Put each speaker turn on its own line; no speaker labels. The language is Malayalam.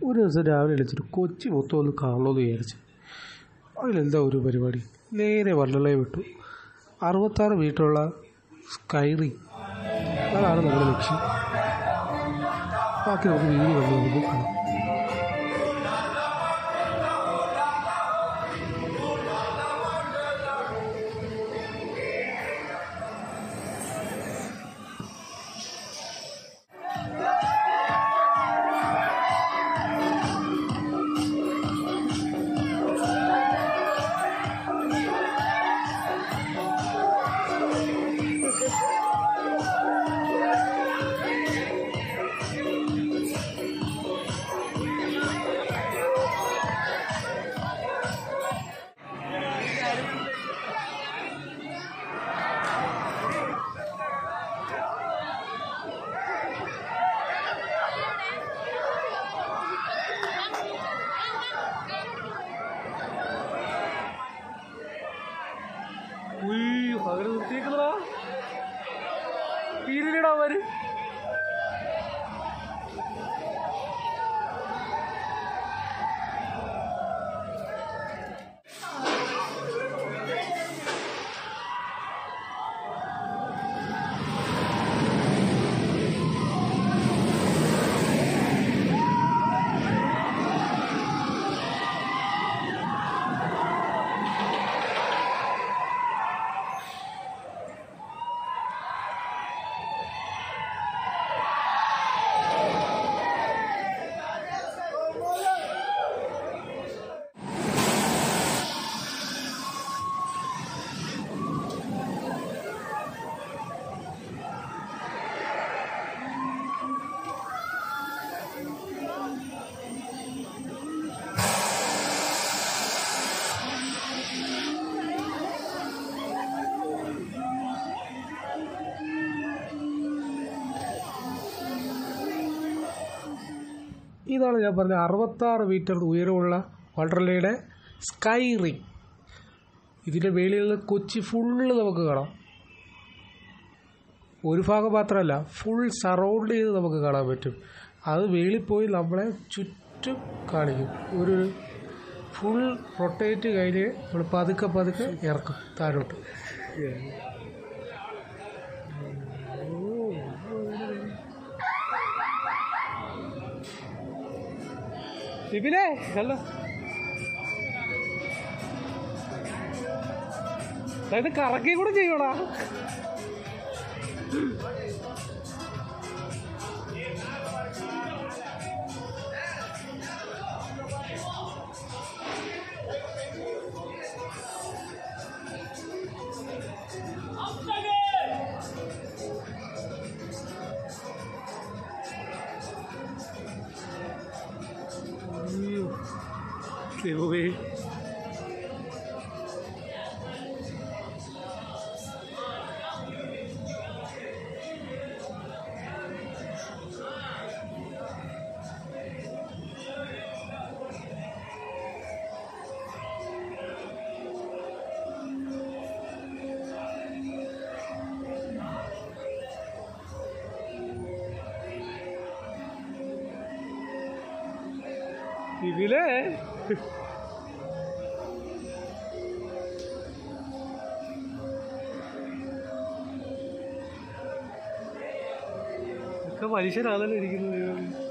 ഒരു ദിവസം രാവിലെ വിളിച്ചിട്ട് കൊച്ചി മൊത്തം ഒന്ന് കാണണമെന്ന് വിചാരിച്ചു അതിലെന്താ ഒരു പരിപാടി നേരെ വള്ളളയെ വിട്ടു അറുപത്താറ് വീട്ടിലുള്ള സ്കൈറി അതാണ് നമ്മുടെ ലക്ഷ്യം ബാക്കി നമുക്ക് വീട് വന്നു നമുക്ക് കാണാം ഉയ്യോ പകരം നിർത്തിയേക്കുന്നതാ തീരില്ലടാ അവര് ഇതാണ് ഞാൻ പറഞ്ഞ അറുപത്താറ് മീറ്റർ ഉയരമുള്ള വണ്ടർലയുടെ സ്കൈ റിംഗ് ഇതിൻ്റെ വേളിയിൽ നിന്ന് കൊച്ചി ഫുള്ള് നമുക്ക് കാണാം ഒരു ഭാഗം മാത്രമല്ല ഫുൾ സറൗണ്ട് ചെയ്ത് നമുക്ക് കാണാൻ പറ്റും അത് വേളിൽ പോയി നമ്മളെ ചുറ്റും കാണിക്കും ഒരു ഫുൾ റൊട്ടേറ്റ് കഴിഞ്ഞ് നമ്മൾ പതുക്കെ പതുക്കെ ഇറക്കും താഴോട്ട് ഇതിലേ അല്ല ഇത് കറക്കി കൂടെ ചെയ്യണോ ദൈവമേ ഇതിലേ ഒക്കെ മനുഷ്യരാണല്ലോ ഇരിക്കുന്നത് ദൈവമേ.